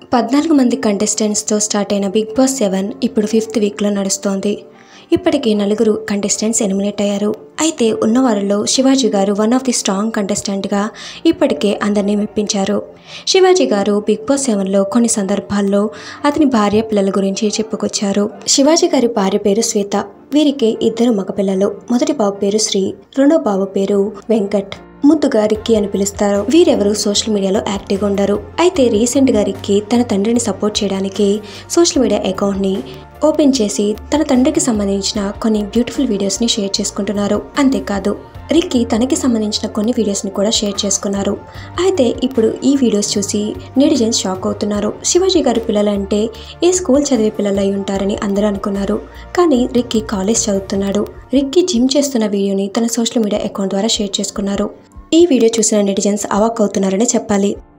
పద్నాలుగు మంది కంటెస్టెంట్స్తో స్టార్ట్ అయిన బిగ్ బాస్ సెవెన్ ఇప్పుడు ఫిఫ్త్ వీక్లో నడుస్తోంది ఇప్పటికే నలుగురు కంటెస్టెంట్స్ ఎలిమినేట్ అయ్యారు అయితే ఉన్నవారిలో శివాజీ గారు వన్ ఆఫ్ ది స్ట్రాంగ్ కంటెస్టెంట్గా ఇప్పటికే అందరినీ మెప్పించారు శివాజీ గారు బిగ్ బాస్ సెవెన్లో కొన్ని సందర్భాల్లో అతని భార్య పిల్లల గురించి చెప్పుకొచ్చారు శివాజీ గారి భార్య పేరు శ్వేత వీరికి ఇద్దరు మగపిల్లలు మొదటి బాబు పేరు శ్రీ రెండో బాబు పేరు వెంకట్ ముద్దుగా రిక్కీ అని పిలుస్తారు వీరెవరు సోషల్ మీడియాలో యాక్టివ్గా ఉండరు అయితే రీసెంట్గా రిక్కీ తన తండ్రిని సపోర్ట్ చేయడానికి సోషల్ మీడియా అకౌంట్ని ఓపెన్ చేసి తన తండ్రికి సంబంధించిన కొన్ని బ్యూటిఫుల్ వీడియోస్ని షేర్ చేసుకుంటున్నారు అంతేకాదు రిక్కీ తనకి సంబంధించిన కొన్ని వీడియోస్ని కూడా షేర్ చేసుకున్నారు అయితే ఇప్పుడు ఈ వీడియోస్ చూసి నెటిజన్స్ షాక్ అవుతున్నారు శివాజీ గారి పిల్లలంటే ఏ స్కూల్ చదివే పిల్లలు అయి ఉంటారని అందరూ అనుకున్నారు కానీ రిక్కీ కాలేజ్ చదువుతున్నాడు రిక్కీ జిమ్ చేస్తున్న వీడియోని తన సోషల్ మీడియా అకౌంట్ ద్వారా షేర్ చేసుకున్నారు ఈ వీడియో చూసిన నెటిజన్స్ అవాక్ అవుతున్నారని చెప్పాలి